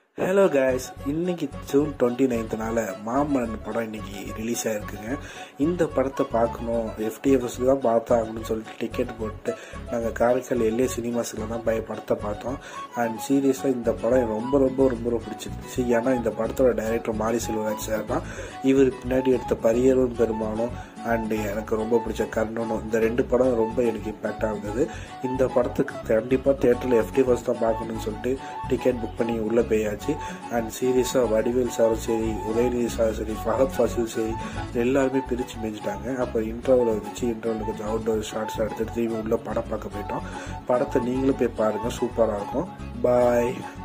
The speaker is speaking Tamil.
ஹலோ guys இன்னைக்கு ஜூன் டுவெண்ட்டி நைன்த்னால மாமன் படம் இன்னைக்கு ரிலீஸ் ஆயிருக்குங்க இந்த படத்தை பார்க்கணும் எஃப்டிஎஃப்எஸ்க்கு தான் பார்த்தாகணும்னு சொல்லிட்டு டிக்கெட் போட்டு நாங்கள் காரைக்கால் எல்ஏ சினிமாஸில் தான் போய் படத்தை பார்த்தோம் அண்ட் சீரியஸாக இந்த படம் ரொம்ப ரொம்ப ரொம்ப ரொம்ப பிடிச்சிருந்துச்சு ஏன்னா இந்த படத்தோட டைரக்டர் மாரி செல்வராஜ் சார் தான் இவர் பின்னாடி எடுத்த பரியரும் பெருமானும் அண்ட் எனக்கு ரொம்ப பிடிச்ச கர்ணனும் இந்த ரெண்டு படம் ரொம்ப எனக்கு இம்பேக்டாக இருந்தது இந்த படத்துக்கு கண்டிப்பாக தேட்டரில் எஃப்டிஎஃப்எஸ் தான் பார்க்கணும்னு சொல்லிட்டு டிக்கெட் புக் பண்ணி உள்ளே போயாச்சு அண்ட் சீரியஸாக வடிவேல் சாரும் சரி உதயநிதி சாரும் சரி ஃபஹத் ஃபாசில் சரி எல்லாருமே பிரித்து மேய்ஞ்சிட்டாங்க அப்போ இன்டர்வல் வந்துச்சு இன்டர்வல் கொஞ்சம் அவுட்டோர் ஷார்ட்ஸ் எடுத்துட்டு திரும்பி உள்ள படம் பார்க்க போயிட்டோம் படத்தை நீங்களும் போய் பாருங்கள் சூப்பராக இருக்கும் பாய்